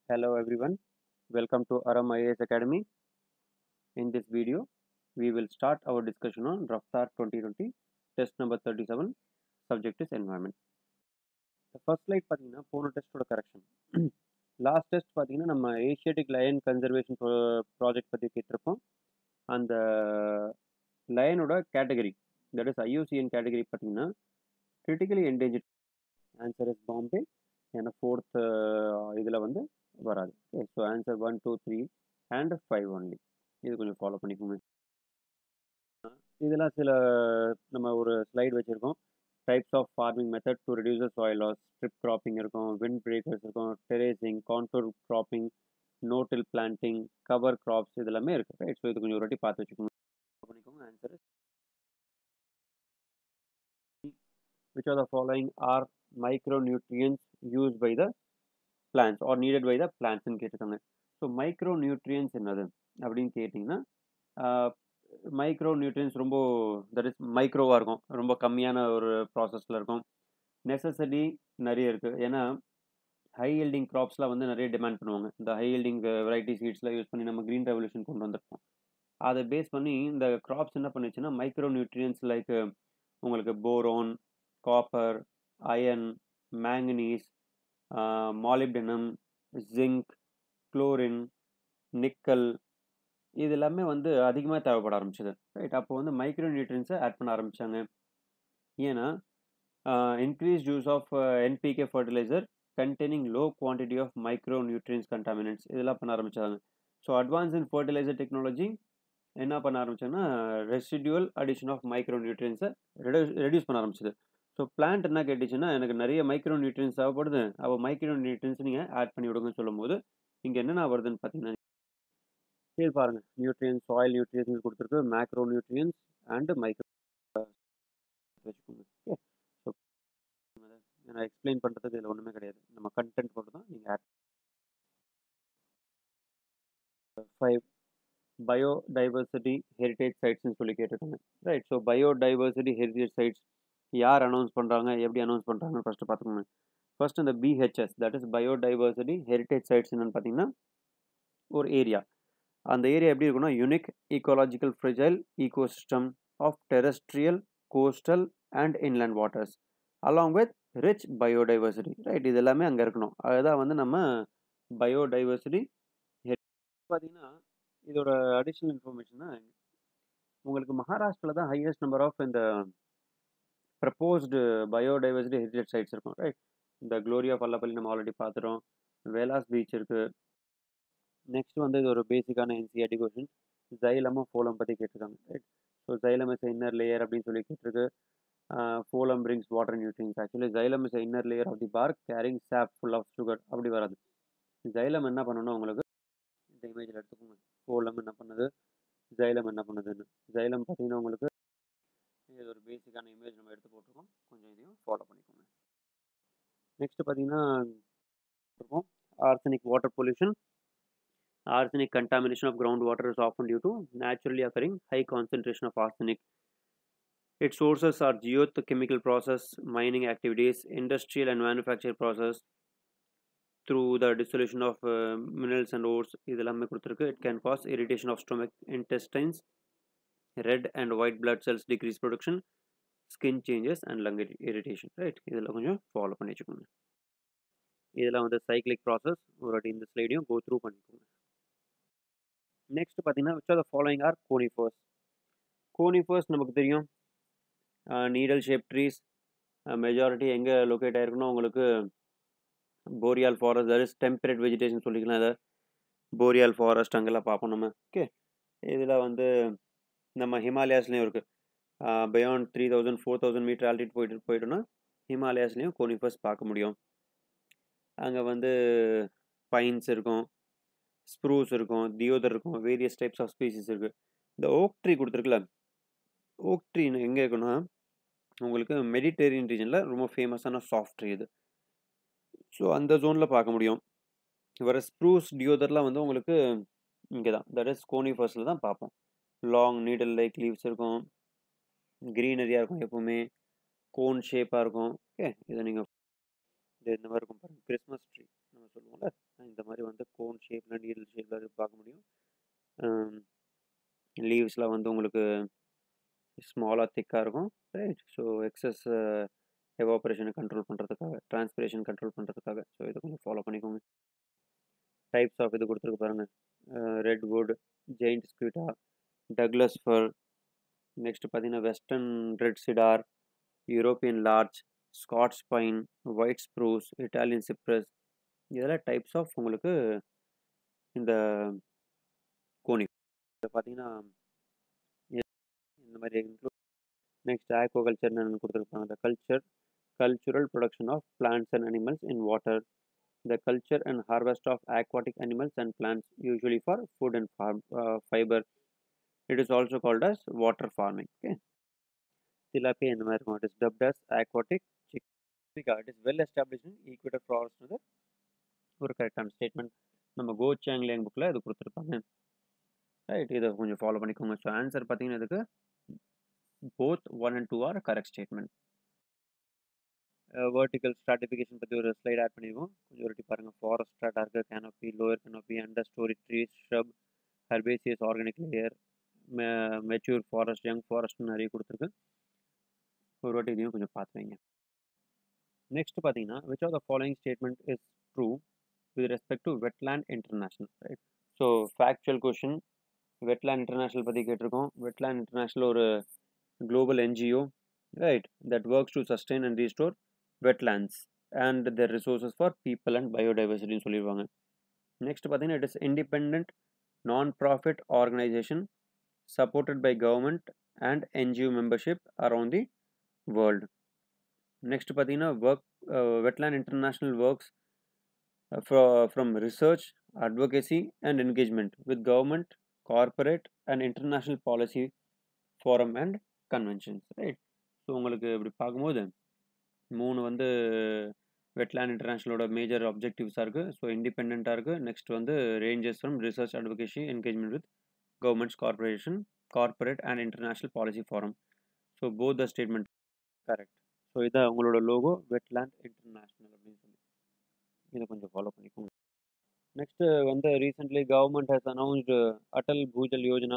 Hello everyone, welcome to Aram IAS Academy. In this video, we will start our discussion on Raftar 2020, test number 37, subject is environment. The first slide பார்த்தீங்கன்னா போன டெஸ்ட்டோட correction last test பார்த்தீங்கன்னா நம்ம Asiatic line conservation project பற்றி கேட்டிருக்கோம் அந்த லயனோட category that is IUCN category பார்த்தீங்கன்னா critically endanger answer is Bombay ஏன்னா ஃபோர்த் இதில் வந்து வராது okay so answer one two three and five only இது கொஞ்சம் ஃபாலோ பண்ணிக்கோங்க இதெல்லாம் சில நம்ம ஒரு ஸ்லைட் வச்சுருக்கோம் types of farming method to reduce soil loss strip cropping இருக்கும் விண்ட் பிரேக்கர்ஸ் இருக்கும் terracing contour cropping no till planting cover crops இது எல்லாமே இருக்குது ரைட் ஸோ இது கொஞ்சம் ஒரு வாட்டி பார்த்து வச்சுக்கோங்க பண்ணிக்கோங்க answer which are the following are micronutrients used by the plants or needed by the plants ன்னு கேட்டிருக்காங்க ஸோ மைக்ரோ நியூட்ரியன்ஸ் என்னது அப்படின்னு கேட்டிங்கன்னா மைக்ரோ நியூட்ரியன்ஸ் ரொம்ப தட் இஸ் மைக்ரோவாக இருக்கும் ரொம்ப கம்மியான ஒரு ப்ராசஸில் இருக்கும் நெசசரி நிறைய இருக்குது ஏன்னா ஹை ஹீல்டிங் க்ராப்ஸ்லாம் வந்து நிறைய டிமாண்ட் பண்ணுவாங்க இந்த ஹை ஹீல்டிங் வெரைட்டி சீட்ஸ்லாம் யூஸ் பண்ணி நம்ம க்ரீன் ரெவல்யூஷன் கொண்டு வந்திருக்கோம் அதை பேஸ் பண்ணி இந்த க்ராப்ஸ் என்ன பண்ணுச்சுன்னா மைக்ரோ நியூட்ரியன்ஸ் லைக் உங்களுக்கு boron copper iron manganese molybdenum zinc chlorine nickel இது எல்லாமே வந்து அதிகமாக தேவைப்பட ஆரம்பிச்சது ரைட் அப்போ வந்து மைக்ரோ நியூட்ரியன்ஸை ஆட் பண்ண ஆரம்பித்தாங்க ஏன்னா increase use of NPK fertiliser containing low quantity of micro nutrients contaminants இதெல்லாம் பண்ண ஆரம்பித்தாங்க so advance in fertiliser technology என்ன பண்ண ஆரம்பிச்சாங்கன்னா ரெசிடியூவல் அடிஷன் ஆஃப் மைக்ரோ நியூட்ரியன்ஸை ரெடியூஸ் பண்ண ஆரம்பிச்சது ஸோ பிளான்ட் என்ன கேட்டுச்சுன்னா எனக்கு நிறைய மைக்ரோ நியூட்ரியன்ஸ் தேவைப்படுது அப்போ மைக்ரோ நியூட்ரியன்ஸ் நீங்கள் ஆட் பண்ணி விடுங்கன்னு சொல்லும் போது இங்கே என்னென்ன வருதுன்னு பார்த்தீங்கன்னா சரி பாருங்கள் நியூட்ரியன்ஸ் சாயில் நியூட்ரியன்ஸ் கொடுத்துருக்கு மேக்ரோ நியூட்ரியன்ஸ் அண்டு மைக்ரோ வச்சுக்கோங்க ஓகே ஸோ நான் எக்ஸ்பிளைன் பண்ணுறதுக்கு இதில் ஒன்றுமே கிடையாது நம்ம கண்டென்ட் மட்டும் தான் நீங்கள் ஆட் ஃபைவ் பயோடைவர்சிட்டி ஹெரிட்டேஜ் சைட்ஸ்னு சொல்லி கேட்டிருக்காங்க right so biodiversity heritage sites யார் அனௌன்ஸ் பண்ணுறாங்க எப்படி அனௌன்ஸ் பண்ணுறாங்கன்னு ஃபஸ்ட்டு பார்த்துக்கோங்க ஃபர்ஸ்ட் இந்த BHS that is biodiversity heritage sites என்னென்னு பார்த்தீங்கன்னா ஒரு ஏரியா அந்த ஏரியா எப்படி இருக்குன்னா unique ecological fragile ecosystem of terrestrial coastal and inland waters along with rich biodiversity right இது எல்லாமே அங்கே இருக்கணும் அதுதான் வந்து நம்ம பயோடைவர்சிட்டி பார்த்தீங்கன்னா இதோட அடிஷ்னல் இன்ஃபர்மேஷன்னா உங்களுக்கு மகாராஷ்டிரில் தான் ஹையஸ்ட் நம்பர் ஆஃப் இந்த ப்ரப்போஸ்டு பயோடைவர்சிட்டி ஹெரிட்டேஜ் சைட்ஸ் இருக்கும் ரைட் இந்த க்ளோரியா பல்லப்பள்ளி நம்ம ஆல்ரெடி பார்த்துட்டோம் வேலாஸ் பீச் இருக்குது நெக்ஸ்ட் வந்து இது ஒரு பேசிக்கான என்சிஆர்டி கொஷின் ஜைலமும் ஃபோலம் பற்றி கேட்டிருக்காங்க right so xylem is inner layer அப்படின்னு சொல்லி கேட்டிருக்கு phloem brings water nutrients actually xylem is inner layer of the bark carrying sap full of sugar அப்படி வராது ஜைலம் என்ன பண்ணணும் உங்களுக்கு இந்த இமேஜில் எடுத்துக்கோங்க ஃபோலம் என்ன பண்ணுது ஜைலம் என்ன பண்ணுதுன்னு ஜைலம் பார்த்தீங்கன்னா உங்களுக்கு இது ஒரு பேசிக்கான இமேஜ் நம்ம எடுத்து போட்டிருக்கோம் கொஞ்சம் இதையும் ஃபாலோ பண்ணிக்கோங்க நெக்ஸ்ட் பார்த்தீங்கன்னா இருக்கும் arsenic water pollution arsenic contamination of groundwater is often due to naturally occurring high concentration of arsenic. Its sources are geochemical process, mining activities, industrial and manufacturing process through the dissolution of uh, minerals and ores. இதெல்லாமே கொடுத்துருக்கு it can cause irritation of stomach, intestines, red and white blood cells decrease production, skin changes and lung irritation. Right? இதெல்லாம் கொஞ்சம் follow பண்ணி வச்சுக்கோங்க இதெல்லாம் வந்து cyclic process ஒரு வாட்டி இந்த ஸ்லைடையும் கோ த்ரூ பண்ணிக்கோங்க நெக்ஸ்ட் பார்த்தீங்கன்னா which are the following are conifers conifers நமக்கு தெரியும் நீடல் ஷேப் ட்ரீஸ் மெஜாரிட்டி எங்கே லொக்கேட் ஆயிருக்குன்னா உங்களுக்கு boreal forest that is temperate vegetation சொல்லிக்கலாம் அதை போரியால் ஃபாரஸ்ட் அங்கெல்லாம் பார்ப்போம் நம்ம ஓகே இதில் வந்து நம்ம ஹிமாலயாஸ்லேயும் இருக்குது beyond three thousand four thousand metre altitude போயிட்டு போயிட்டோன்னா ஹிமாலயாஸ்லேயும் கோனிஃபர்ஸ் பார்க்க முடியும் அங்கே வந்து பைன்ஸ் இருக்கும் ஸ்ப்ரூஸ் இருக்கும் தியோதர் இருக்கும் வேரியஸ் டைப்ஸ் ஆஃப் ஸ்பீசிஸ் இருக்குது இந்த ஓக் ட்ரீ கொடுத்துருக்குல ஓக் ட்ரீ எங்கே இருக்குன்னா உங்களுக்கு மெடிடேரியன் ரீஜனில் ரொம்ப ஃபேமஸான சாஃப்ட் ட்ரீ இது ஸோ அந்த ஜோனில் பார்க்க முடியும் வர ஸ்ப்ரூஸ் டியோதர்லாம் வந்து உங்களுக்கு இங்கே தான் தட் இஸ் கோனிஃபர்ஸில் தான் பார்ப்போம் லாங் நீடல் லைக் லீவ்ஸ் இருக்கும் க்ரீனரியாக இருக்கும் எப்போவுமே கோன் ஷேப்பாக இருக்கும் ஓகே இதை நீங்கள் இது இந்த மாதிரி இருக்கும் பாருங்கள் கிறிஸ்மஸ் ட்ரீ நம்ம சொல்லுவோம்ல இந்த மாதிரி வந்து ஷேப்பில் நீடில் ஷேப்பில் பார்க்க முடியும் லீவ்ஸ்லாம் வந்து உங்களுக்கு ஸ்மாலாக திக்காக இருக்கும் ரைட் ஸோ எக்ஸஸ் எவாபரேஷனை கண்ட்ரோல் பண்ணுறதுக்காக டிரான்ஸ்பிரேஷன் கண்ட்ரோல் பண்ணுறதுக்காக ஸோ இதை கொஞ்சம் ஃபாலோ பண்ணிக்கோங்க டைப்ஸ் ஆஃப் இது கொடுத்துருக்கு பாருங்கள் red wood giant sequoia Douglas fir next பார்த்தீங்கன்னா western red cedar European larch Scotch pine white spruce Italian cypress இதெல்லாம் டைப்ஸ் ஆஃப் உங்களுக்கு இந்த கோனி பார்த்தீங்கன்னா இந்த மாதிரி இன்க்ளூட் நெக்ஸ்ட் ஆக்வா கல்ச்சர்னு என்னென்னு கொடுத்துருப்பாங்க the culture cultural production of plants and animals in water the culture and harvest of aquatic animals and plants usually for food and farm fibre it is also called as water farming okay tilapia இந்த மாதிரி இருக்கும் it is dubbed as aquatic chick it is well establish in equator forest ஒரு கரெக்டான statement நம்ம கோ சாங்லியாங் புக்கில் இது கொடுத்துருப்பாங்க right இதை கொஞ்சம் ஃபாலோ பண்ணிக்கோங்க ஸோ ஆன்சர் பார்த்தீங்கன்னா இதுக்கு both one and two are correct statement vertical stratification பற்றி ஒரு ஸ்லைட் ஆட் பண்ணியிருக்கோம் கொஞ்சம் ஒரு பாருங்கள் ஃபாரஸ்ட் ஸ்ட்ராட்டாக இருக்குது canopy lower canopy understorey trees shrub herbaceous organic layer mature forest young forest நிறைய கொடுத்துருக்கு ஒரு வாட்டி இதையும் கொஞ்சம் பார்த்து வைங்க நெக்ஸ்ட் பார்த்தீங்கன்னா which of the following statement is true with respect to Wetland International right so factual question Wetland International பற்றி கேட்டிருக்கோம் வெட்லேண்ட் இன்டர்நேஷ்னல் ஒரு global NGO right that works to sustain and restore wetlands and their resources for people and பயோடைவர்சிட்டின்னு சொல்லிடுவாங்க next பார்த்தீங்கன்னா it is independent non profit organisation supported by government and NGO membership around the world. Next பார்த்தீங்கன்னா work Wetland International works from research advocacy and engagement with government corporate and international policy forum and conventions right so உங்களுக்கு இப்படி பார்க்கும்போது மூணு வந்து wetland இன்டர்நேஷ்னலோட major அப்ஜெக்டிவ்ஸாக இருக்குது so இண்டிபெண்ட்டாக இருக்குது next வந்து ranges from research advocacy engagement with governments corporation corporate and international policy forum so both the statement correct so இதான் உங்களோட லோகோ வெட்லேண்ட் இன்டர்நேஷ்னல் அப்படின்னு சொல்லி இதை கொஞ்சம் ஃபாலோ பண்ணிக்கோங்க நெக்ஸ்ட்டு வந்து recently government has announced Atal Bhujal Yojana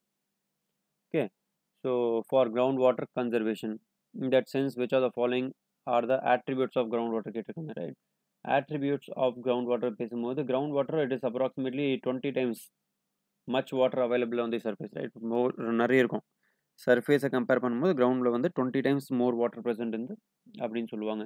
okay so for ground water conservation in that sense which are the following are the attributes of ground water கேட்டிருக்காங்க right attributes of ground water பேசும்போது ground water it is approximately twenty times much water available on the surface right more நிறைய இருக்கும் சர்ஃபேஸை compare பண்ணும்போது கிரவுண்டில் வந்து twenty times more water present இருந்து அப்படின்னு சொல்லுவாங்க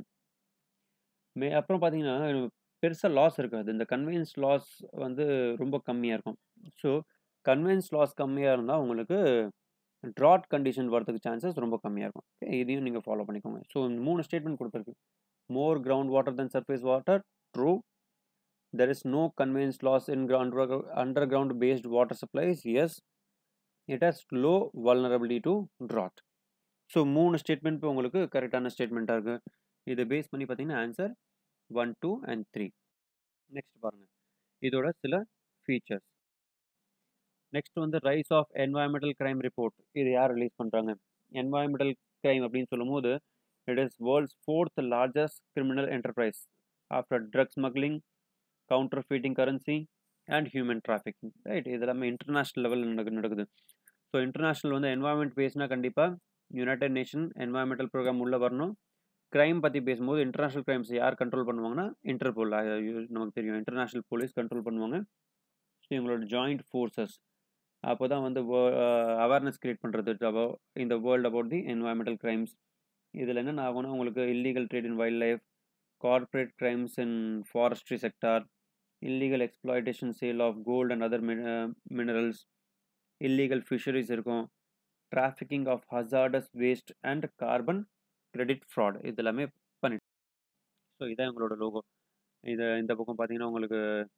மே அப்புறம் பார்த்தீங்கன்னா பெருசாக லாஸ் இருக்காது இந்த கன்வீனியன்ஸ் லாஸ் வந்து ரொம்ப கம்மியாக இருக்கும் ஸோ கன்வீனியன்ஸ் லாஸ் கம்மியாக இருந்தால் உங்களுக்கு ட்ராட் கண்டிஷன் வரதுக்கு சான்சஸ் ரொம்ப கம்மியாக இருக்கும் ஓகே இதையும் நீங்கள் ஃபாலோ பண்ணிக்கோங்க ஸோ மூணு ஸ்டேட்மெண்ட் கொடுத்துருக்கு more ground water then surface water true there is no conveyance loss in ground underground based water supplies yes it has low vulnerability to drought so மூணு statement இப்போ உங்களுக்கு கரெக்டான ஸ்டேட்மெண்ட்டாக இருக்குது இதை பேஸ் பண்ணி பார்த்தீங்கன்னா answer one two and three next பாருங்கள் இதோட சில ஃபீச்சர்ஸ் நெக்ஸ்ட் வந்து rise of environmental crime report இது யார் ரிலீஸ் பண்ணுறாங்க என்வாயன்மெண்டல் கிரைம் அப்படின்னு சொல்லும்போது it is world's fourth largest criminal enterprise after drug smuggling counterfeiting currency and human trafficking right இது எல்லாமே இன்டர்நேஷ்னல் லெவலில் நடக்கு நடக்குது ஸோ இன்டர்நேஷ்னல் வந்து என்வாயன்மெண்ட் பேஸ்னால் கண்டிப்பாக யுனைடெட் நேஷன் என்வாயன்மெண்டல் ப்ரோக்ராம் உள்ளே வரணும் க்ரைம் பற்றி பேசும்போது இன்டர்நேஷ்னல் க்ரைம்ஸ் யார் கண்ட்ரோல் பண்ணுவாங்கன்னா இன்டர்போல் நமக்கு தெரியும் இன்டர்நேஷ்னல் போலீஸ் கண்ட்ரோல் பண்ணுவாங்க ஸோ இவங்களோட ஜாயிண்ட் ஃபோர்ஸஸ் அப்போ தான் வந்து அவேர்னஸ் க்ரியேட் பண்ணுறது இந்த world about the environmental crimes இதில் என்னென்ன ஆகும்னா உங்களுக்கு illegal trade in wildlife corporate crimes in forestry sector, illegal exploitation sale of gold and other min uh, minerals, illegal fisheries இருக்கும் trafficking of hazardous waste and carbon credit fraud இது எல்லாமே பண்ணிட்டு so இதான் உங்களோட logo இது இந்த பக்கம் பார்த்தீங்கன்னா உங்களுக்கு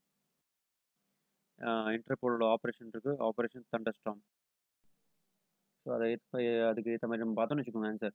இன்டர்போலோட ஆப்ரேஷன் இருக்குது ஆப்ரேஷன் தண்டர்ஸ்டாம் ஸோ அதை அதுக்கு ஏற்ற மாதிரி நம்ம பார்த்தோம்னு வச்சுக்கோங்க ஆன்சர்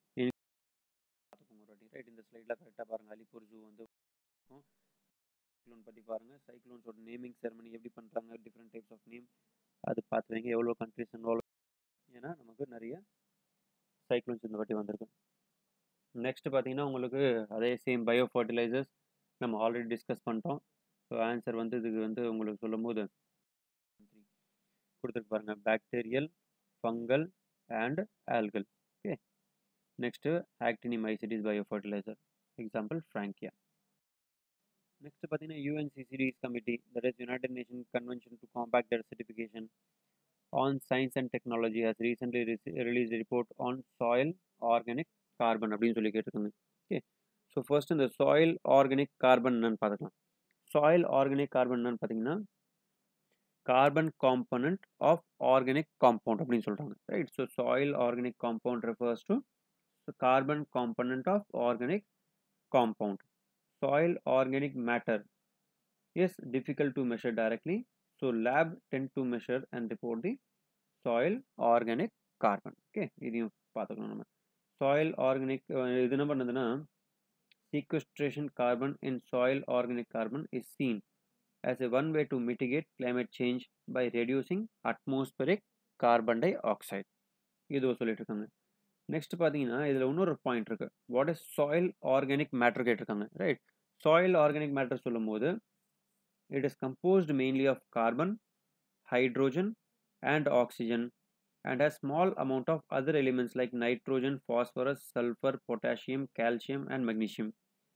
ரைட் இந்த ஸ்லைடில் கரெக்டாக பாருங்கள் அலிப்பூர் ஜூ வந்து சைக்ளோன் பற்றி பாருங்கள் சைக்ளோன்ஸோட நேமிங் செரமனி எப்படி பண்ணுறாங்க டிஃப்ரெண்ட் டைப்ஸ் ஆஃப் நேம் அது பார்த்து வைங்க எவ்வளோ கண்ட்ரிஸ் இன்வால்வ் ஏன்னா நமக்கு நிறைய சைக்ளோன்ஸ் இந்த வாட்டி வந்திருக்கு நெக்ஸ்ட் பார்த்தீங்கன்னா உங்களுக்கு அதே சேம் பயோ ஃபர்டிலைசர்ஸ் நம்ம ஆல்ரெடி டிஸ்கஸ் பண்ணிட்டோம் ஸோ ஆன்சர் வந்து இதுக்கு வந்து உங்களுக்கு சொல்லும்போது கொடுத்துருக்கு பாருங்க bacterial fungal and algal okay next actinomycetes bio fertiliser example Frankia next பார்த்தீங்கன்னா UNCCD's committee that is United Nation convention to combat desertification on science and technology has recently release report on soil organic carbon அப்படின்னு சொல்லி கேட்டிருக்காங்க okay so first இந்த soil organic carbon என்னன்னு பார்த்துக்கலாம் soil organic carbon என்னன்னு பார்த்தீங்கன்னா carbon component of organic compound அப்படின்னு சொல்கிறாங்க right so soil organic compound refers to carbon component of organic compound. Soil organic matter is difficult to measure directly. So lab tend to measure and report the soil organic carbon. Okay, இதையும் பார்த்துக்கணும் நம்ம soil organic இது என்ன பண்ணுதுன்னா sequestration carbon in soil organic carbon is seen as a one way to mitigate climate change by reducing atmospheric carbon dioxide. இது சொல்லிட்டு இருக்காங்க next பார்த்தீங்கன்னா இதில் இன்னொரு பாயிண்ட் இருக்கு what is soil organic matter கேட்டிருக்காங்க ரைட் சாயில் ஆர்கானிக் மேட்டர் சொல்லும் போது it is compost mainly of carbon hydrogen and oxygen and has small amount of other elements like nitrogen, phosphorus, sulfur, potassium, calcium and magnesium.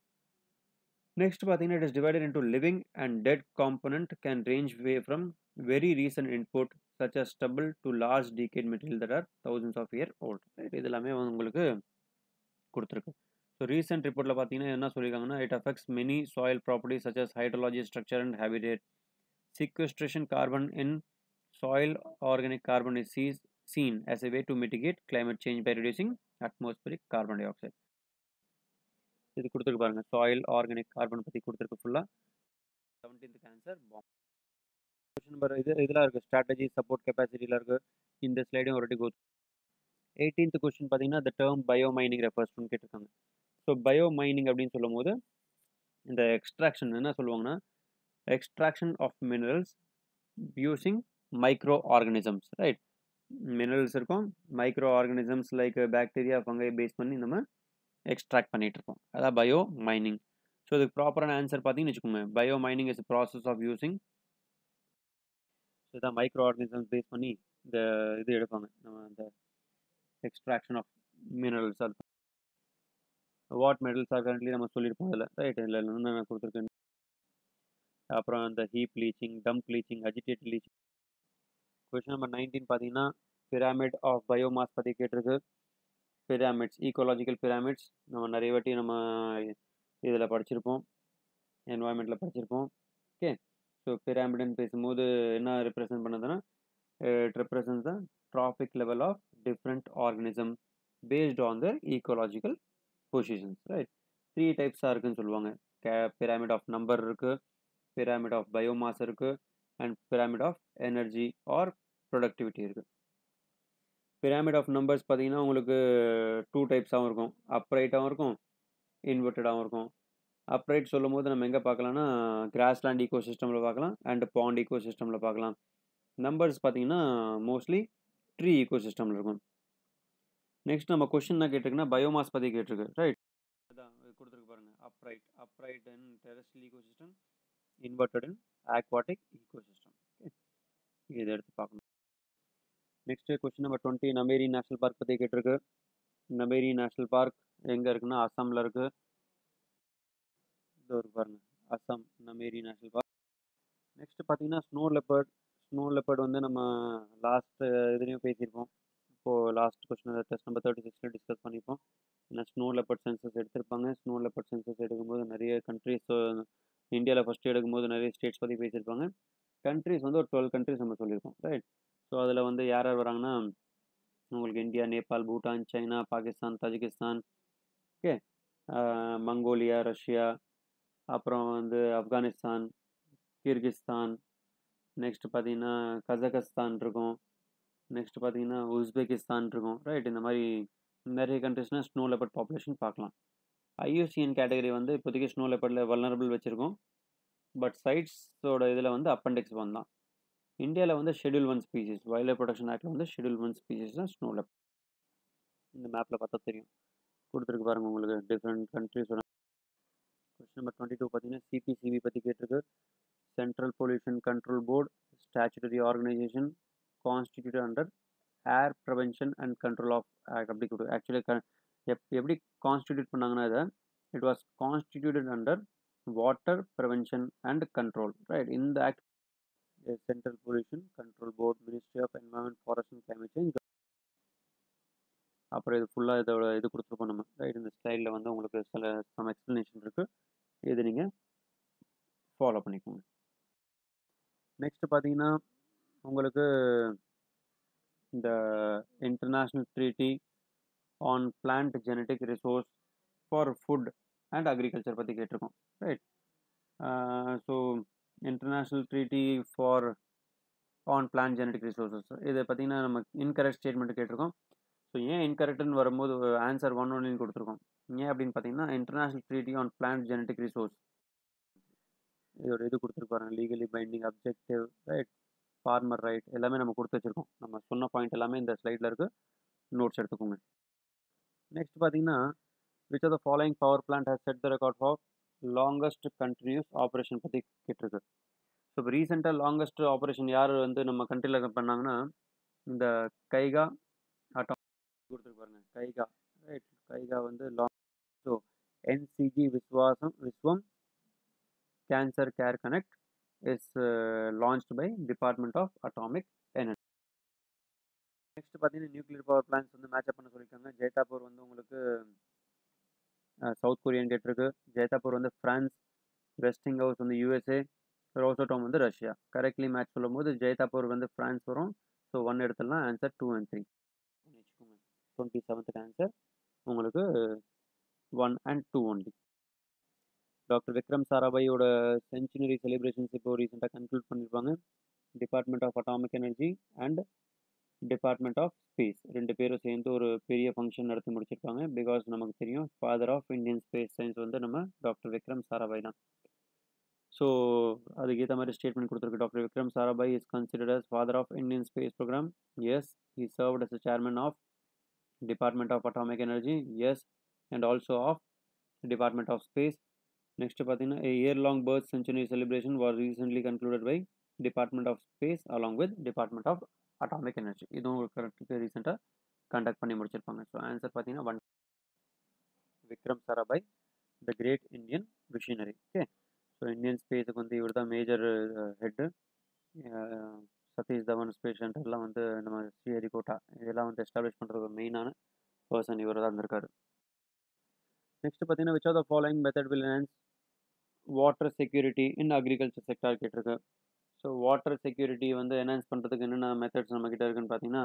Next பார்த்தீங்கன்னா it is divided into living and dead component can range way from very recent input such as stubble to large decayed material that are thousands of year old. Right? இது எல்லாமே வந்து உங்களுக்கு கொடுத்துருக்கு so recent ரிப்போர்ட்டில் பார்த்தீங்கன்னா என்ன சொல்லியிருக்காங்கன்னா it affects many soil properties such as hydrology structure and habitat sequestration carbon in soil organic carbon is sees- seen as a way to mitigate climate change by reducing atmospheric carbon dioxide இது கொடுத்துருக்கு பாருங்க soil organic carbon பற்றி கொடுத்துருக்கு ஃபுல்லாக seventeenth answer பாம் question number இது இதெல்லாம் இருக்குது ஸ்ட்ராட்டஜி சப்போர்ட் கெப்பாசிட்டியில் இருக்குது இந்த ஸ்லைடையும் ஒரு கோ எயிட்டீன்த் கொஸ்டின் பார்த்தீங்கன்னா the term bio mining refers கேட்டிருக்காங்க ஸோ பயோ மைனிங் அப்படின்னு சொல்லும் போது இந்த எக்ஸ்ட்ராக்ஷன் என்ன சொல்லுவாங்கன்னா extraction of minerals using microorganisms right minerals இருக்கும் micro organisms like bacteria fungi base பண்ணி நம்ம எக்ஸ்ட்ராக்ட் பண்ணிட்டு இருக்கோம் அதான் பயோ மைனிங் ஸோ இதுக்கு ப்ராப்பரான ஆன்சர் பார்த்தீங்கன்னு வச்சுக்கோங்க biomining is process of using இதான் மைக்ரோ ஆர்கானிசம்ஸ் பேஸ் பண்ணி இந்த இது எடுப்பாங்க நம்ம அந்த எக்ஸ்ட்ராக்ஷன் ஆஃப் மினரல்ஸ் அது வாட் மெட்டல்ஸ் ஆர் கரண்ட்லி நம்ம சொல்லியிருப்போம் அதில் ரைட் இதில் நான் கொடுத்துருக்கேன் அப்புறம் அந்த heap leaching dump leaching agitate leaching question number nineteen பார்த்தீங்கன்னா பிராமிட் ஆஃப் பயோமாஸ் பற்றி கேட்டிருக்கு பிராமிட்ஸ் ஈக்கோலாஜிக்கல் பிராமிட்ஸ் நம்ம நிறைய வாட்டி நம்ம இதில் படிச்சிருப்போம் என்வாயன்மெண்ட்டில் படிச்சிருப்போம் ஓகே ஸோ பிராமிட்னு பேசும்போது என்ன ரெப்ரசன்ட் பண்ணுதுன்னா it represents the trophic level of different organism based on the ecological positions right three டைப்ஸாக இருக்குன்னு சொல்லுவாங்க கே பிராமிட் ஆஃப் நம்பர் இருக்குது pyramid of biomass இருக்கு and pyramid of energy or productivity இருக்கு pyramid ஆஃப் நம்பர்ஸ் பார்த்தீங்கன்னா உங்களுக்கு டூ டைப்ஸாகவும் இருக்கும் அப்ரைட்டாகவும் இருக்கும் இன்வெர்டடாகவும் இருக்கும் அப்ரைட் சொல்லும் போது நம்ம எங்கே பார்க்கலாம்னா கிராஸ்லேண்ட் ஈகோ சிஸ்டமில் பார்க்கலாம் அண்ட் பாண்ட் ஈகோ சிஸ்டமில் பார்க்கலாம் நம்பர்ஸ் பார்த்தீங்கன்னா மோஸ்ட்லி ட்ரீ ஈகோ சிஸ்டமில் இருக்கும் நெக்ஸ்ட் நம்ம கொஷின் என்ன கேட்டிருக்குன்னா பயோமாஸ் பற்றி கேட்டிருக்கு ரைட் அதான் கொடுத்துருக்கு பாருங்க upright upright in terrestrial ecosystem inverted in aquatic ecosystem okay இதை எடுத்து பார்க்கணும் next question number twenty Nameri national park பற்றி கேட்டிருக்கு நமேரி நேஷனல் பார்க் எங்கே இருக்குன்னா அஸ்ஸாமில் இருக்கு இது ஒரு பாருங்க Assam Nameri national park next பார்த்தீங்கன்னா ஸ்னோ லெப்பர்ட் ஸ்னோ லெப்பர்ட் வந்து நம்ம லாஸ்ட் இதுலேயும் பேசியிருப்போம் இப்போது last question test number thirty சிக்ஸில் டிஸ்கஸ் பண்ணியிருப்போம் ஏன்னா ஸ்னோ லெப்பர்ட் சென்சஸ் எடுத்திருப்பாங்க ஸ்னோ லெப்பர்ட் சென்சஸ் எடுக்கும்போது நிறைய கண்ட்ரிஸ் இந்தியாவில் ஃபஸ்ட்டு எடுக்கும்போது நிறைய ஸ்டேட்ஸ் பற்றி பேசியிருப்பாங்க கண்ட்ரிஸ் வந்து ஒரு டுவெல் கண்ட்ரிஸ் நம்ம சொல்லியிருக்கோம் ரைட் ஸோ அதில் வந்து யார் யார் வராங்கன்னா உங்களுக்கு India Nepal Bhutan China Pakistan Tajikistan okay Mongolia Russia அப்புறம் வந்து ஆப்கானிஸ்தான் கிர்கிஸ்தான் நெக்ஸ்ட் பார்த்தீங்கன்னா கசகஸ்தான் இருக்கும் நெக்ஸ்ட் பார்த்தீங்கன்னா உஸ்பெகிஸ்தான் இருக்கும் ரைட் இந்த மாதிரி நிறைய கண்ட்ரிஸ்னால் ஸ்னோ லெப்பர்ட் பாப்புலேஷன் பார்க்கலாம் ஐயூசிஎன் கேட்டகரி வந்து இப்போதைக்கு ஸ்னோ லெப்பர்டில் வல்னரபிள் வச்சுருக்கோம் பட் சைட்ஸோட இதில் வந்து அப்பெண்டிக்ஸ் ஒன் தான் இந்தியாவில் வந்து schedule one species wildlife protection ஆக்டில் வந்து ஷெடியூல் ஒன் ஸ்பீசிஸ் தான் ஸ்னோ லெப்பர் இந்த மேப்பில் பார்த்தா தெரியும் கொடுத்துருக்கு பாருங்கள் உங்களுக்கு டிஃப்ரெண்ட் கண்ட்ரிஸோட கொஸ்டின் நம்பர் டுவெண்ட்டி டூ பார்த்தீங்கன்னா சிபிசிபி பற்றி கேட்டிருக்கு control board statutory organization constituted under air prevention and control of act அப்படி கொடு ஆக்சுவலி எப் எப்படி கான்ஸ்டிடியூட் பண்ணாங்கன்னா இதை it was constituted under water prevention and control right இந்த act central pollution control board ministry of environment forest and climate change அப்புறம் இது ஃபுல்லாக இதோட இது கொடுத்துருப்போம் நம்ம ரைட் இந்த ஸ்லைடில் வந்து உங்களுக்கு சில சம் எக்ஸ்ப்ளனேஷன் இருக்குது இது நீங்கள் ஃபாலோ பண்ணிக்கோங்க நெக்ஸ்ட் பார்த்தீங்கன்னா உங்களுக்கு இந்த international treaty on plant genetic resource for food and agriculture பற்றி கேட்டிருக்கோம் right so international treaty for on plant genetic resources இதை பார்த்தீங்கன்னா நம்ம இன்கரெக்ட் ஸ்டேட்மெண்ட் கேட்டிருக்கோம் ஸோ ஏன் இன்கரெக்ட்னு வரும்போது ஆன்சர் ஒன் ஒன்னு கொடுத்துருக்கோம் ஏன் அப்படின்னு பார்த்தீங்கன்னா international treaty on plant genetic resource இதோட இது கொடுத்துருப்பாருங்க legally binding objective right farmer right எல்லாமே நம்ம கொடுத்து வச்சுருக்கோம் நம்ம சொன்ன பாயிண்ட் எல்லாமே இந்த ஸ்லைடில் இருக்குது நோட்ஸ் எடுத்துக்கோங்க நெக்ஸ்ட் பார்த்தீங்கன்னா which are the following power plant has set the record for longest continuous operation பற்றி கேட்டிருக்கு ஸோ இப்போ ரீசெண்டாக லாங்கஸ்ட் ஆப்ரேஷன் யார் வந்து நம்ம கண்ட்ரியில் பண்ணாங்கன்னா இந்த கைகா ஆட்டோ கொடுத்துருப்பாருங்க கைகா ரைட் கைகா வந்து லாங் ஸோ என்சிஜி விஸ்வாசம் Vishwam cancer care connect is launched by department of atomic energy next பார்த்தீங்கன்னா நியூக்ளியர் பவர் பிளான்ஸ் வந்து மேட்ச் பண்ண சொல்லியிருக்காங்க ஜெய்தாப்பூர் வந்து உங்களுக்கு சவுத் கொரியன் கேட்டிருக்கு ஜெய்தாப்பூர் வந்து ஃப்ரான்ஸ் வெஸ்டிங் ஹவுஸ் வந்து யூஎஸ்ஏ ரோசோட்டோம் வந்து ரஷ்யா கரெக்ட்லி மேட்ச் சொல்லும் போது ஜெய்தாப்பூர் வந்து ஃப்ரான்ஸ் வரும் ஸோ ஒன் எடுத்துடலாம் ஆன்சர் டூ அண்ட் த்ரீ வச்சுக்கோங்க டுவெண்ட்டி செவன்த்துக்கு ஆன்சர் உங்களுக்கு one and two only doctor Vikram சாராபாயோட சென்ச்சுனரி செலிப்ரேஷன்ஸ் இப்போ ரீசெண்டாக கன்க்ளூட் பண்ணியிருப்பாங்க department of atomic energy and department of space ரெண்டு பேரும் சேர்ந்து ஒரு பெரிய ஃபங்க்ஷன் நடத்தி முடிச்சிருப்பாங்க பிகாஸ் நமக்கு தெரியும் father of Indian space science வந்து நம்ம டாக்டர் விக்ரம் சாராபாய் தான் ஸோ அதுக்கேற்ற மாதிரி ஸ்டேட்மெண்ட் கொடுத்துருக்கு doctor Vikram Sarabhai is considered as father of Indian space programme yes he served as a chairman of department of atomic energy yes and also of department of space next பார்த்தீங்கன்னா year long birth century celebration was recently concluded by department of space along with department of atomic energy இதுவும் ஒரு கரெக்டுக்கு ரீசெண்டாக conduct பண்ணி முடிச்சிருப்பாங்க so answer பார்த்தீங்கன்னா one Vikram Sarabhai the great Indian visionary okay so Indian ஸ்பேஸுக்கு வந்து இவர் தான் major head Satish Dhawan space சென்டர்லாம் வந்து நம்ம ஸ்ரீஹரிகோட்டா இதெல்லாம் வந்து எஸ்டாப்ளிஷ் பண்ணுறது ஒரு மெயினான பர்சன் இவர் தான் இருந்திருக்காரு நெக்ஸ்ட் பார்த்தீங்கன்னா which are the following method will enhance water security in agriculture sector கேட்டிருக்கு ஸோ வாட்டர் செக்யூரிட்டி வந்து என்ஹான்ஸ் பண்ணுறதுக்கு என்னென்ன மெத்தட்ஸ் நம்மக்கிட்ட இருக்குன்னு பார்த்தீங்கன்னா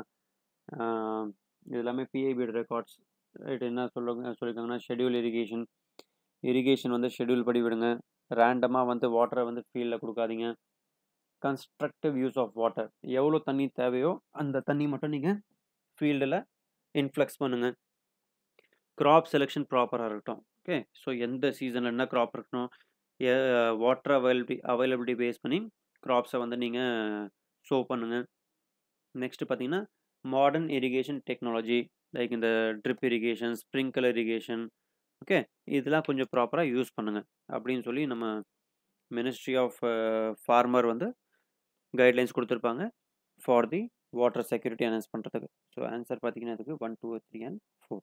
இது எல்லாமே பிஐபியோட ரெக்கார்ட்ஸ் ரைட் என்ன சொல்லுங்க சொல்லியிருக்காங்கன்னா ஷெடியூல் இரிகேஷன் இரிகேஷன் வந்து ஷெடியூல் படி விடுங்க ரேண்டமாக வந்து வாட்டரை வந்து ஃபீல்டில் கொடுக்காதீங்க கன்ஸ்ட்ரக்டிவ் யூஸ் ஆஃப் வாட்டர் எவ்வளோ தண்ணி தேவையோ அந்த தண்ணி மட்டும் நீங்கள் ஃபீல்டில் இன்ஃப்ளக்ஸ் பண்ணுங்கள் க்ராப் செலெக்ஷன் ப்ராப்பராக இருக்கட்டும் ஓகே ஸோ எந்த சீசனில் என்ன க்ராப் இருக்கணும் வாட்டர் அவைலபிலிட்டி அவைலபிலிட்டி பேஸ் பண்ணி க்ராப்ஸை வந்து நீங்கள் ஷோ பண்ணுங்கள் நெக்ஸ்ட்டு பார்த்தீங்கன்னா மாடர்ன் இரிகேஷன் டெக்னாலஜி லைக் இந்த drip irrigation sprinkler irrigation okay இதெல்லாம் கொஞ்சம் ப்ராப்பராக யூஸ் பண்ணுங்கள் அப்படின்னு சொல்லி நம்ம மினிஸ்ட்ரி ஆஃப் ஃபார்மர் வந்து கைட்லைன்ஸ் கொடுத்துருப்பாங்க for the water security announce பண்ணுறதுக்கு ஸோ ஆன்சர் பார்த்தீங்கன்னா அதுக்கு one two three and four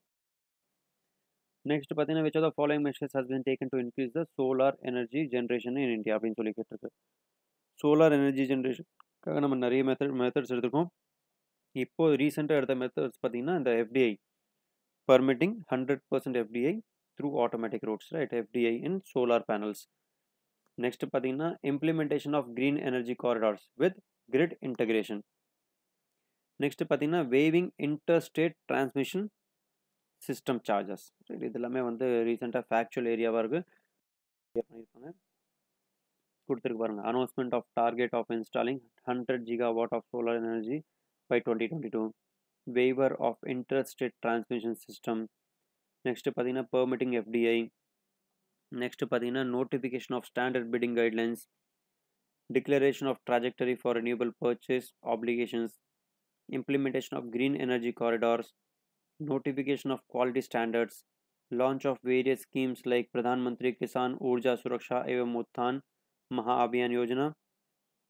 next பார்த்தீங்கன்னா which are the following measures has been taken to increase the solar energy generation in India அப்படின்னு சொல்லி கேட்டிருக்கு solar energy ஜென்ரேஷனுக்காக நம்ம நிறைய method methods எடுத்துருக்கோம் இப்போ ரீசெண்டாக எடுத்த மெத்தட்ஸ் பார்த்தீங்கன்னா இந்த FDI permitting hundred percent FDI through automatic routes right FDI in solar panels next பார்த்தீங்கன்னா implementation of green energy corridors with grid integration next பார்த்தீங்கன்னா waiving interstate transmission system charges இது எல்லாமே வந்து ரீசெண்டாக ஃபேக்சுவல் ஏரியாவாக இருக்குது பண்ணியிருப்பாங்க கொடுத்துருக்கு பாருங்கள் announcement of target of installing hundred gigawatt of solar energy by twenty twenty two waiver of interstate transmission system next பார்த்தீங்கன்னா பெர்மிட்டிங் எஃப்டிஐ நெக்ஸ்ட்டு பார்த்தீங்கன்னா notification of standard bidding guidelines declaration of trajectory for renewable purchase applications implementation of green energy corridors, notification of quality standards, launch of various schemes like Pradhan Mantri Kisan Urja Suraksha Evam Uttan Maha Abhiyan Yojana,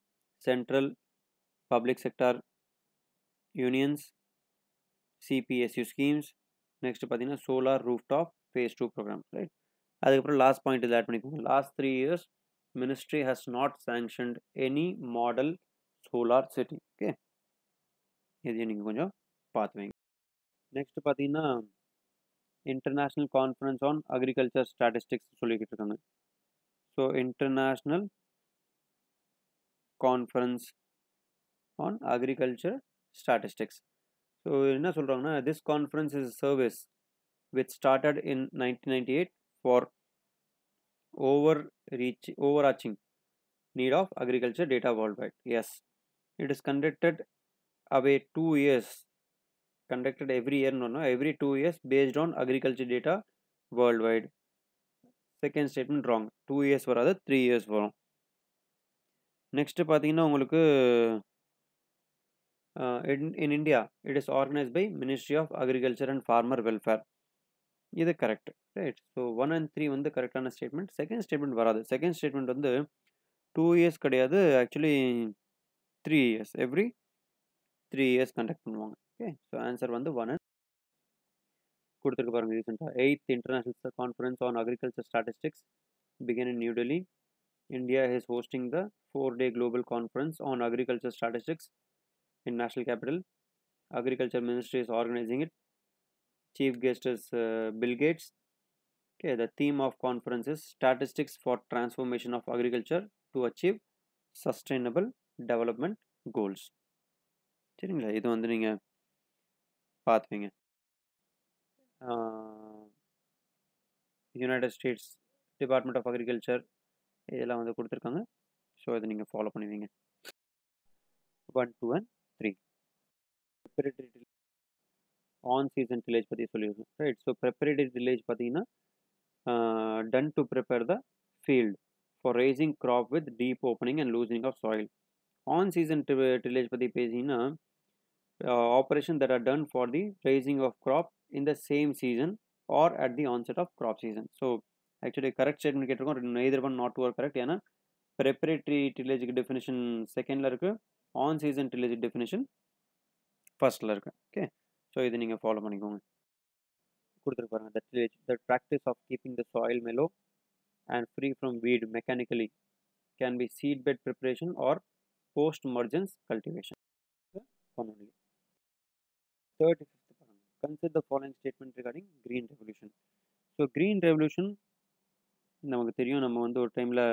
central public sector unions CPSU schemes next பார்த்தீங்கன்னா solar rooftop phase two programme right அதுக்கப்புறம் last point இதில் add பண்ணிக்கோங்க last three years ministry has not sanctioned any model solar city okay இதையும் நீங்கள் கொஞ்சம் பார்த்து வைங்க next பார்த்தீங்கன்னா international conference on agriculture statistics சொல்லிக்கிட்டு இருக்காங்க so international conference on agriculture statistics so என்ன சொல்கிறாங்கன்னா this conference is service which started in nineteen ninety eight for over reach overarching need of agriculture data worldwide. Yes, it is conducted away two years, conducted every year, no, no, every two years based on agriculture data worldwide. Second statement wrong two years வராது three years வரும் next பார்த்தீங்கன்னா உங்களுக்கு in India it is organise by ministry of agriculture and farmer welfare இது correct right so one and three வந்து கரெக்டான statement second statement வராது second statement வந்து two years கிடையாது actually three years every three years conduct பண்ணுவாங்க okay so answer வந்து one and கொடுத்துருக்கு பாருங்க ரீசெண்டாக eighth international conference on agriculture statistics begin in new Delhi India is hosting the four day global conference on agriculture statistics in national capital agriculture ministry is organizing it chief guest is uh, bill gates okay the theme of conference is statistics for transformation of agriculture to achieve sustainable development goals சரிங்களா இது வந்து நீங்கள் பார்த்துவீங்க United States department of agriculture இதெல்லாம் வந்து கொடுத்துருக்காங்க so இதை நீங்கள் ஃபாலோ பண்ணுவீங்க one two and three preparatory on season tillage பற்றி சொல்லியிருக்கோம் ரைட் ஸோ ப்ரிப்பரேட்டரி டிலேஜ் பார்த்தீங்கன்னா done to prepare the field for raising crop with deep opening and loosing of soil on season tillage பற்றி பேசிங்கன்னா operation that are done for the raising of crop in the same season or at the onset of crop season so actually correct statement கேட்டிருக்கோம் neither one not work correct ஏன்னா preparatory டிலேஜுக்கு definition செகண்டில் இருக்குது on season tillage definition ஃபர்ஸ்ட்டில் இருக்குது okay so இது நீங்கள் follow பண்ணிக்கோங்க கொடுத்துருப்பாருங்க the tillage the practice of keeping the soil mellow and free from weed mechanically can be seed bed preparation or post emergence cultivation only thirty fifth பாருங்க consider the following statement regarding green revolution so green revolution நமக்கு தெரியும் நம்ம வந்து ஒரு டைமில்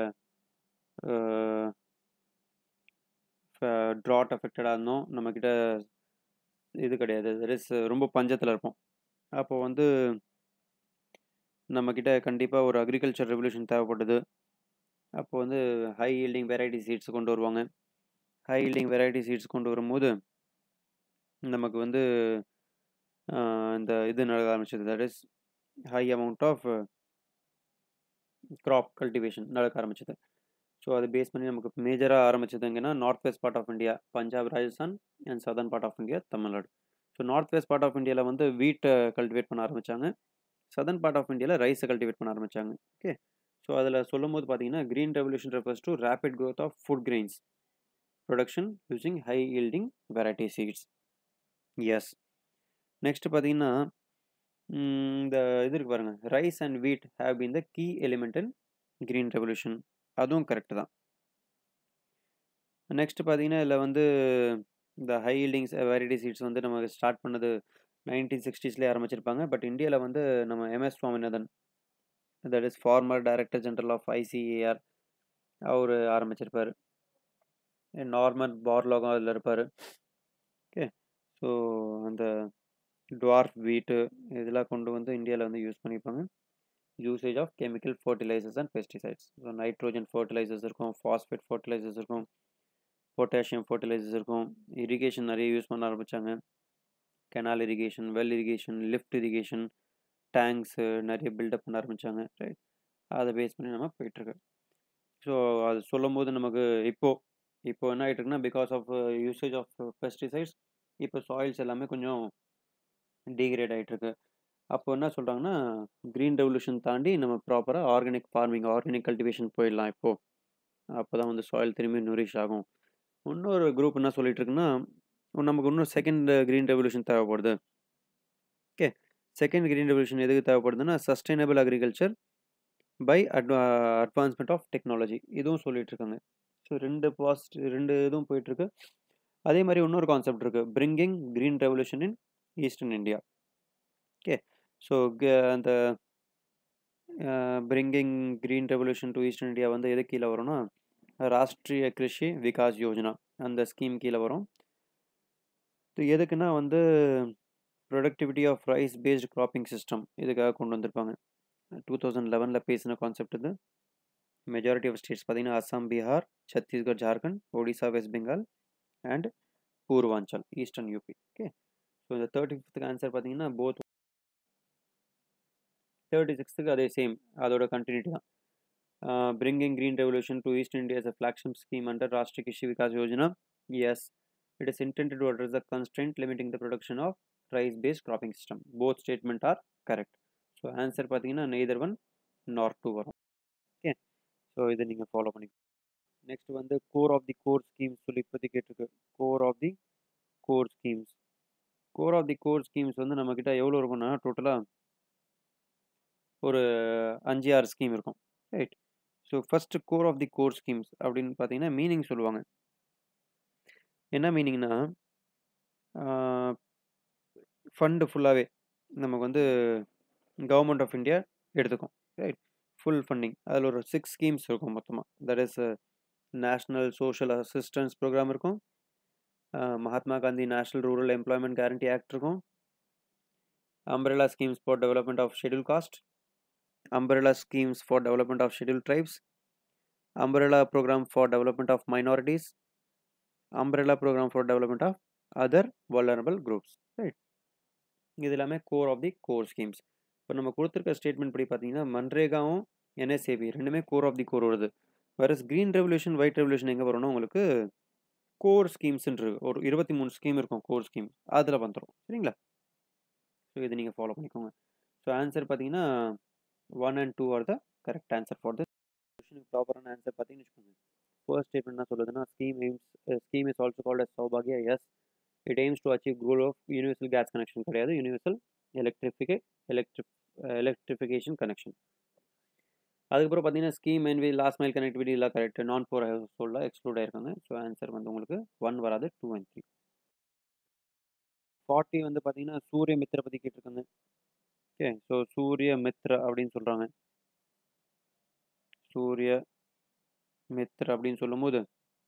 ட்ராட் அஃபெக்டடாக இருந்தோம் நம்மக்கிட்ட இது கிடையாது ரெஸ் ரொம்ப பஞ்சத்தில் இருப்போம் அப்போ வந்து நம்மக்கிட்ட கண்டிப்பாக ஒரு அக்ரிகல்ச்சர் ரெவல்யூஷன் தேவைப்படுது அப்போ வந்து ஹை ஈல்டிங் வெரைட்டி சீட்ஸ் கொண்டு வருவாங்க ஹை ஈல்டிங் வெரைட்டி சீட்ஸ் கொண்டு வரும்போது நமக்கு வந்து இந்த இது நடக்க ஆரம்பிச்சது that is high amount of crop cultivation நடக்க ஆரம்பிச்சது ஸோ அதை பேஸ் பண்ணி நமக்கு மேஜராக ஆரம்பிச்சது எங்கன்னா north west part of India Punjab Rajasthan and southern part of India Tamil Nadu so north west part of இந்தியாவில் வந்து வீட்டை கல்டிவேட் பண்ண ஆரம்பித்தாங்க சதர்ன் பார்ட் ஆஃப் இந்தியாவில் ரைஸை கல்டிவேட் பண்ண ஆரம்பித்தாங்க ஓகே ஸோ அதில் சொல்லும் போது பார்த்தீங்கன்னா green revolution refers to rapid growth of food grains production using high yielding variety seeds yes next பார்த்தீங்கன்னா இந்த இது இருக்கு பாருங்கள் rice and wheat have been the key element in green revolution அதுவும் கரெக்டு தான் நெக்ஸ்ட் பார்த்தீங்கன்னா இதில் வந்து இந்த ஹை ஈல்டிங்ஸ் வெரைட்டி சீட்ஸ் வந்து நம்ம ஸ்டார்ட் பண்ணது நைன்டீன் சிக்ஸ்டீஸ்லேயே ஆரம்பிச்சிருப்பாங்க பட் இந்தியாவில் வந்து நம்ம MS Swaminathan that is former director general of ICAR அவர் ஆரம்பிச்சிருப்பார் நார்மல் பார்லோகம் அதில் இருப்பார் ஓகே ஸோ அந்த டுவார்ஃப் வீட்டு இதெல்லாம் கொண்டு வந்து இந்தியாவில் வந்து யூஸ் பண்ணியிருப்பாங்க usage of chemical fertilisers and pesticides so nitrogen fertilisers இருக்கும் ஃபாஸ்பேட் ஃபர்டிலைசர்ஸ் இருக்கும் பொட்டாசியம் ஃபர்டிலைசர்ஸ் இருக்கும் இரிகேஷன் நிறைய யூஸ் பண்ண ஆரம்பித்தாங்க canal irrigation well irrigation lift irrigation tanks நிறைய பில்டப் பண்ண ஆரம்பித்தாங்க ரைட் அதை பேஸ் பண்ணி நம்ம போயிட்டுருக்கு ஸோ அது சொல்லும் போது நமக்கு இப்போது இப்போ என்ன ஆகிட்டு இருக்குன்னா because of usage of pesticides இப்போ சாயில்ஸ் எல்லாமே கொஞ்சம் டீக்ரேட் ஆகிட்டுருக்கு அப்போ என்ன சொல்கிறாங்கன்னா க்ரீன் ரெவல்யூஷன் தாண்டி நம்ம ப்ராப்பராக ஆர்கானிக் ஃபார்மிங் ஆர்கானிக் கல்டிவேஷன் போயிடலாம் இப்போது அப்போ தான் வந்து சாயில் திரும்பி நூரிஷ் ஆகும் இன்னொரு குரூப் என்ன சொல்லிட்டு இருக்குன்னா நமக்கு இன்னும் செகண்ட் க்ரீன் ரெவல்யூஷன் தேவைப்படுது ஓகே செகண்ட் க்ரீன் ரெவல்யூஷன் எதுக்கு தேவைப்படுதுன்னா சஸ்டைனபிள் அக்ரிகல்ச்சர் பை அட்வா அட்வான்ஸ்மெண்ட் ஆஃப் டெக்னாலஜி இதுவும் சொல்லிட்டு இருக்காங்க ஸோ ரெண்டு பாசிட்டிவ் ரெண்டு இதுவும் போயிட்டுருக்கு அதே மாதிரி இன்னொரு கான்செப்ட் இருக்குது bringing green revolution in eastern India okay so அந்த bringing green revolution to eastern India வந்து எது கீழே வரும்னா ராஷ்ட்ரிய கிருஷி விகாஸ் யோஜனா அந்த ஸ்கீம் கீழே வரும் இது எதுக்குன்னா வந்து productivity of rice based cropping system இதுக்காக கொண்டு வந்திருப்பாங்க டூ தௌசண்ட் லெவனில் பேசின கான்செப்ட் இது மெஜாரிட்டி ஆஃப் ஸ்டேட்ஸ் பார்த்தீங்கன்னா Assam Bihar Chhattisgarh Jharkhand Odisha West Bengal and Purvanchal eastern UP okay so இந்த தேர்ட்டி ஃபிஃப்த்துக்கு ஆன்சர் பார்த்தீங்கன்னா போத் தேர்ட்டி சிக்ஸ்த்துக்கு அதே சேம் அதோட கண்டினியூட்டி தான் bringing green revolution to east India is a flagship scheme under Rashtriya Krishi Vikas Yojana as it is intended to address the constant limiting the production of rice based cropping system both statement are correct so answer பார்த்தீங்கன்னா neither one நார் two வரும் okay so இதை நீங்கள் follow பண்ணி next வந்து core of the core schemes சொல்லி இப்போதைக்கு கேட்டிருக்கு core of the core schemes core of the core schemes வந்து நம்மக்கிட்ட எவ்வளோ இருக்கும்னா டோட்டலாக ஒரு அஞ்சு ஆறு ஸ்கீம் இருக்கும் right so first core of the core schemes அப்படின்னு பார்த்தீங்கன்னா மீனிங் சொல்லுவாங்க என்ன மீனிங்னா ஃபண்டு ஃபுல்லாகவே நமக்கு வந்து கவர்மெண்ட் ஆஃப் இந்தியா எடுத்துக்கும் ரைட் ஃபுல் ஃபண்டிங் அதில் ஒரு சிக்ஸ் ஸ்கீம்ஸ் இருக்கும் மொத்தமாக that is national social assistance program இருக்கும் Mahatma Gandhi national rural employment guarantee act இருக்கும் umbrella schemes for development of scheduled caste umbrella schemes for development of scheduled tribes umbrella program for development of minorities umbrella program for development of other vulnerable groups right இது எல்லாமே core of the core schemes இப்போ நம்ம கொடுத்துருக்க statement படி பார்த்தீங்கன்னா மன்ரேகாவும் NSAP ரெண்டுமே core of the core வருது வேறஸ் க்ரீன் ரெவல்யூஷன் ஒயிட் ரெவல்யூஷன் எங்கே வரும்னா உங்களுக்கு கோர் ஸ்கீம்ஸ்ன்று ஒரு இருபத்தி மூணு ஸ்கீம் இருக்கும் கோர் ஸ்கீம் அதில் வந்துடும் சரிங்களா ஸோ இது நீங்கள் ஃபாலோ பண்ணிக்கோங்க ஸோ ஆன்சர் பார்த்தீங்கன்னா one and two are the correct answer for this கொஷனுக்கு ப்ராப்பரான ஆன்சர் பார்த்தீங்கன்னு வச்சுக்கோங்க ஃபர்ஸ்ட் ஸ்டேட்மெண்ட் என்ன சொல்லுதுன்னா scheme aims scheme is also called as சௌபாகியா as it aims to achieve goal of universal gas connection கிடையாது universal எலக்ட்ரிஃபிகே எலக்ட்ரிக் எலக்ட்ரிஃபிகேஷன் கனெக்ஷன் அதுக்கப்புறம் பார்த்தீங்கன்னா scheme and we last mile connectivity எல்லாம் கரெக்ட் நான் ஃபோர் ஹவுஸ்ஹோல்டில் exclude ஆயிருக்காங்க so answer வந்து உங்களுக்கு ஒன் வராது டூ அண்ட் த்ரீ ஃபார்ட்டி வந்து பார்த்தீங்கன்னா சூரிய மித்திர பற்றி கேட்டிருக்காங்க ஓகே ஸோ சூரிய மித்ர அப்படின்னு சொல்கிறாங்க சூரிய மித்ர அப்படின்னு சொல்லும்போது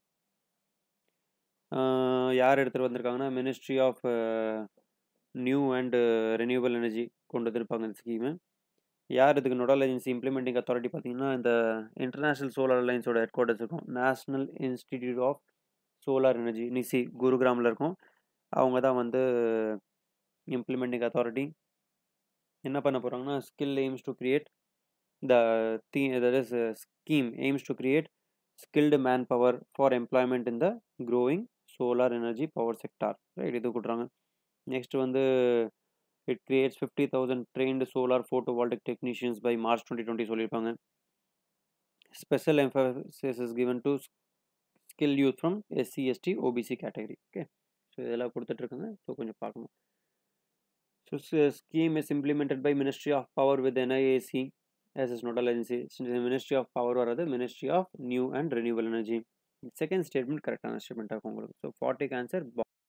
யார் எடுத்துகிட்டு வந்திருக்காங்கன்னா ministry of new and renewal energy கொண்டு வந்திருப்பாங்க இந்த ஸ்கீமு யார் இதுக்கு நொடல் ஏஜென்சி இம்ப்ளிமெண்டிங் அத்தாரிட்டி பார்த்தீங்கன்னா இந்த இன்டர்நேஷ்னல் சோலார் அலைன்ஸோட ஹெட் குவார்ட்டர்ஸ் இருக்கும் national institute of solar energy நிசி குருகிராமில் இருக்கும் அவங்க தான் வந்து இம்ப்ளிமெண்டிங் அத்தாரிட்டி என்ன பண்ண போகிறாங்கன்னா skill aims to create the the that is scheme aims to create skilled man power for employment in the growing solar energy power sector right இது கொடுறாங்க நெக்ஸ்ட் வந்து it creates fifty thousand trained solar photovoltaic technicians by March twenty twenty சொல்லியிருப்பாங்க special Mphasis is given to skill youth from SC ST OBC category okay so இதெல்லாம் கொடுத்துட்ருக்காங்க so கொஞ்சம் பார்க்கணும் So, s- scheme is implemented by Ministry of Power with NIAC as its nodal agency. Since the Ministry of Power or other Ministry of New and Renewable Energy. Second statement கரெக்டான statement இருக்கும் உங்களுக்கு so ஃபார்ட்டிக்கு answer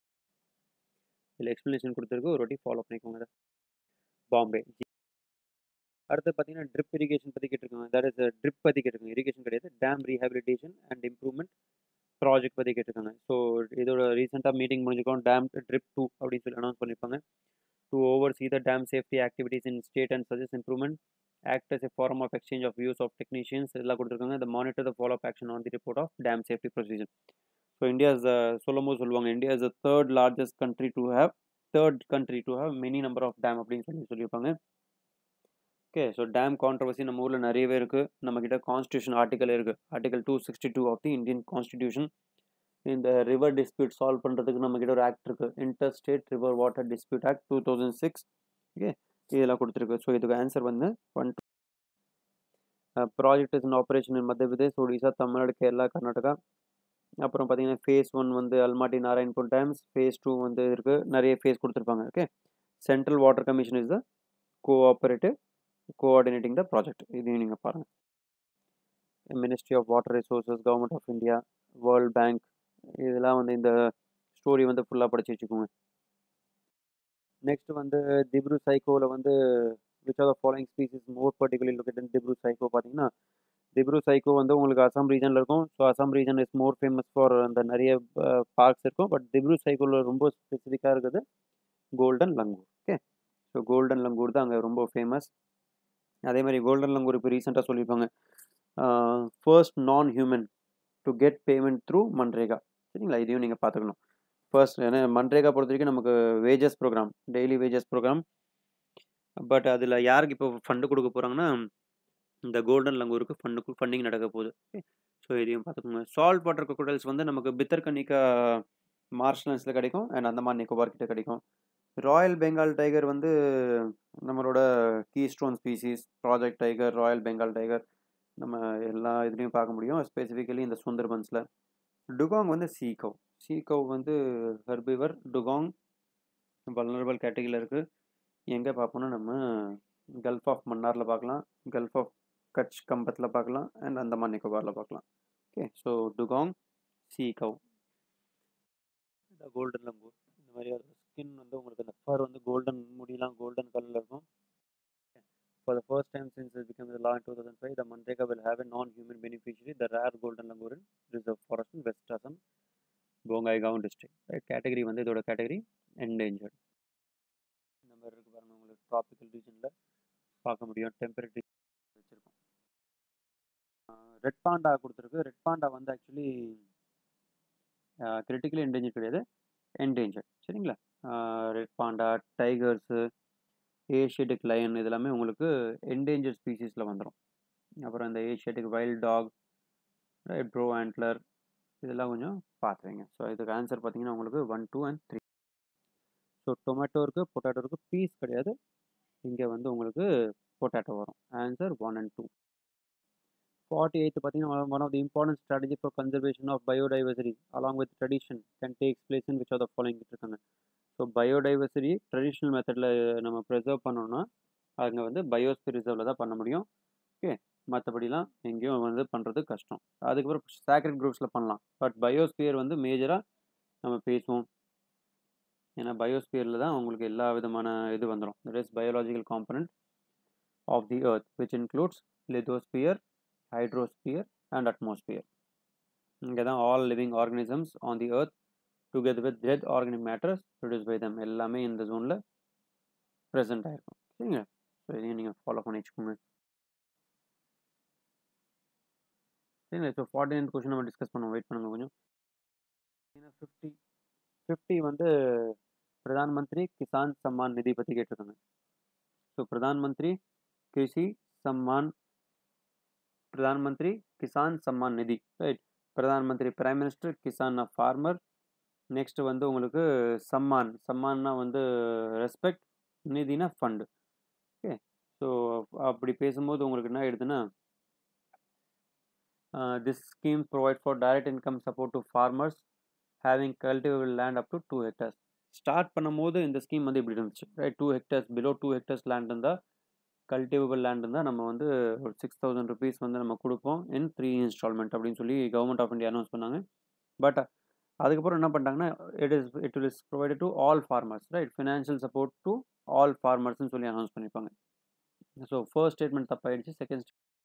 இதில் explanation கொடுத்துருக்கு ஒரு வாட்டி follow பண்ணிக்கோங்க பாம்பே அடுத்து பார்த்தீங்கன்னா ட்ரிப் இரிகேஷன் பற்றி கேட்டிருக்காங்க தட் இஸ் ட்ரிப் பற்றி கேட்டிருக்காங்க இரிகேஷன் கிடையாது dam rehabilitation and improvement project பற்றி கேட்டிருக்காங்க ஸோ இதோட ரீசெண்டாக மீட்டிங் முடிஞ்சிருக்கோம் டேம் ட்ரிப் டூ அப்படின்னு சொல்லி அனௌன்ஸ் பண்ணியிருப்பாங்க to oversee the dam safety activities in state and suggest improvement act as a forum of exchange of views of technicians எல்லாம் கொடுத்துருக்காங்க the monitor the follow up action on the report of dam safety procedure so india is the சொல்லும்போது சொல்லுவாங்க india is the third largest country to have third country to have many number of dam அப்படின்னு சொல்லி சொல்லியிருப்பாங்க okay so dam controversy நம்ம ஊரில் நிறையவே இருக்குது நம்மக்கிட்ட கான்ஸ்டியூஷன் ஆர்டிக்கல் இருக்குது article two sixty two of the Indian constitution இந்த ரிவர் டிஸ்பியூட் சால்வ் பண்ணுறதுக்கு நம்மக்கிட்ட ஒரு ஆக்ட் இருக்குது inter state river water dispute act two thousand six okay இதெல்லாம் கொடுத்துருக்கு ஸோ இதுக்கு ஆன்சர் வந்து one two project is in operation in Madhya Pradesh Odisha Tamil Nadu Kerala Karnataka அப்புறம் பார்த்தீங்கன்னா ஃபேஸ் ஒன் வந்து Almatti Narayanpur dams phase two வந்து இருக்குது நிறைய ஃபேஸ் கொடுத்துருப்பாங்க okay central water commission is the cooperative coordinating the project இதையும் நீங்கள் பாருங்கள் ministry of water resources government of India world bank இதெல்லாம் வந்து இந்த ஸ்டோரி வந்து ஃபுல்லாக படித்து வச்சுக்கோங்க நெக்ஸ்ட் வந்து திப்ரு சைக்கோவில் வந்து which are the following species more particular locate Dibru Saikhowa பார்த்தீங்கன்னா திப்ரு சைக்கோ வந்து உங்களுக்கு அசாம் ரீஜனில் இருக்கும் so Assam region is more famous for அந்த நிறைய பார்க்ஸ் இருக்கும் பட் திப்ரு சைக்கோவில் ரொம்ப ஸ்பெசிஃபிக்காக இருக்குது golden langur okay so golden langur தான் அங்கே ரொம்ப ஃபேமஸ் அதே மாதிரி கோல்டன் லங்கூர் இப்போ ரீசெண்டாக சொல்லியிருப்பாங்க first non human to get payment through மன்ரேகா சரிங்களா இதையும் நீங்கள் பார்த்துக்கணும் ஃபர்ஸ்ட் ஏன்னா மன்ரேகா பொறுத்த வரைக்கும் நமக்கு wages program daily wages program but அதில் யாருக்கு இப்போ ஃபண்டு கொடுக்க போகிறாங்கன்னா இந்த கோல்டன் லங்கூருக்கு ஃபண்டு ஃபண்டிங் நடக்க போகுது ஓகே ஸோ இதையும் பார்த்துக்கோங்க சால்ட் வாட்டர் crocodiles வந்து நமக்கு பித்தர்கனிக்கா மார்ஷ்லன்ஸில் கிடைக்கும் அண்ட் அந்தமான் நிக்கோபார் கிட்ட கிடைக்கும் ராயல் பெங்கால் டைகர் வந்து நம்மளோட keystone species project tiger royal Bengal tiger நம்ம எல்லா இதுலேயும் பார்க்க முடியும் ஸ்பெசிஃபிக்கலி இந்த சுந்தர்பன்ஸில் டுகாங் வந்து சீகவ் சீகவ் வந்து ஹெர்பிவர் டுகாங் வல்னரபிள் கேட்டகரியில் இருக்குது எங்கே பார்ப்போம்னா நம்ம கல்ஃப் ஆஃப் மன்னாரில் பார்க்கலாம் கல்ஃப் ஆஃப் கட்ச் கம்பத்தில் பார்க்கலாம் அண்ட் அந்தமான் நிக்கோபாரில் பார்க்கலாம் ஓகே ஸோ டுகாங் சீகவ் இந்த கோல்டன் லங்கூர் இந்த மாதிரி ஸ்கின் வந்து உங்களுக்கு அந்த ஃபர் வந்து கோல்டன் முடியெல்லாம் கோல்டன் கலரில் இருக்கும் For the first time since it became the law in 2005, the Manrega will have a non-human beneficiary, the rare golden langurin reserve forest in West Assam, Bongaigaon district. Right? Category வந்து இதோட category endangered. இந்த மாதிரி இருக்கு பாருங்க உங்களுக்கு tropical ரீஜனில் பார்க்க முடியும் டெம்பரேச்சர் வச்சுருக்கோம் ரெட் பாண்டா கொடுத்துருக்கு ரெட் பாண்டா வந்து ஆக்சுவலி கிரிட்டிக்கலி என்டேஞ்சர் கிடையாது என்டேஞ்சர் சரிங்களா red panda tigers asiatic lion இதெல்லாமே உங்களுக்கு என்டேஞ்சர் ஸ்பீசிஸில் வந்துடும் அப்புறம் இந்த asiatic wild dog right brow antler இதெல்லாம் கொஞ்சம் பார்த்துருங்க ஸோ இதுக்கு ஆன்சர் பார்த்தீங்கன்னா உங்களுக்கு one two and three so tomato இருக்குது பொட்டேட்டோ இருக்குது பீஸ் கிடையாது இங்கே வந்து உங்களுக்கு பொட்டேட்டோ வரும் answer one and two forty eighth பார்த்தீங்கன்னா one of the important strategy for conservation of biodiversity along with tradition can takes place in which of the following இருக்காங்க so biodiversity traditional மெத்தடில் நம்ம preserve பண்ணோம்னா அங்கே வந்து biosphere ரிசர்வில் தான் பண்ண முடியும் ஓகே மற்றபடிலாம் எங்கேயும் வந்து பண்ணுறது கஷ்டம் அதுக்கப்புறம் சேக்ரெட் குரூப்ஸில் பண்ணலாம் பட் பயோஸ்பியர் வந்து மேஜராக நம்ம பேசுவோம் ஏன்னா பயோஸ்பியரில் தான் உங்களுக்கு எல்லா விதமான இது வந்துடும் that is biological component of the earth which includes lithosphere hydrosphere and atmosphere இங்கே தான் all living organisms on the earth together with dead organic matters produce by them எல்லாமே இந்த ஜோனில் ப்ரெசென்ட் ஆகிருக்கும் சரிங்களா ஸோ இதையும் நீங்கள் ஃபாலோ பண்ணி வச்சுக்கோங்க சரிங்களா ஸோ ஃபார்ட்டி நைன் கொஷின் நம்ம டிஸ்கஸ் பண்ணுவோம் வெயிட் பண்ணுங்க கொஞ்சம் ஃபிஃப்டி ஃபிஃப்டி வந்து பிரதான் மந்திரி கிசான் சம்மான் நிதி பற்றி கேட்டிருக்காங்க ஸோ பிரதான் மந்திரி கிருஷி சம்மான் பிரதான் மந்திரி கிசான் சம்மான் நிதி right Pradhan Mantri prime minister Kisan farmer next வந்து உங்களுக்கு சம்மான் சம்மான்னா வந்து ரெஸ்பெக்ட் நிதினா ஃபண்டு ஓகே ஸோ அப்படி பேசும்போது உங்களுக்கு என்ன ஆயிடுதுன்னா this scheme provide for direct income support to farmers having cultivable land up to two hectares start பண்ணும்போது இந்த ஸ்கீம் வந்து இப்படி இருந்துச்சு right two hectares below two hectares land இருந்தால் கல்டிவேபிள் லேண்ட் இருந்தால் நம்ம வந்து ஒரு சிக்ஸ் தௌசண்ட் ருபீஸ் வந்து நம்ம கொடுப்போம் இன் த்ரீ இன்ஸ்டால்மெண்ட் அப்படின்னு சொல்லி கவர்மெண்ட் ஆஃப் இந்தியா அனௌன்ஸ் பண்ணாங்க பட் அதுக்கப்புறம் என்ன பண்ணிட்டாங்கன்னா it is it is provided to all farmers right financial support to all ஃபார்மர்ஸ்னு சொல்லி அனௌன்ஸ் பண்ணியிருப்பாங்க ஸோ ஃபர்ஸ்ட் ஸ்டேட்மெண்ட் தப்பாயிடுச்சு செகண்ட்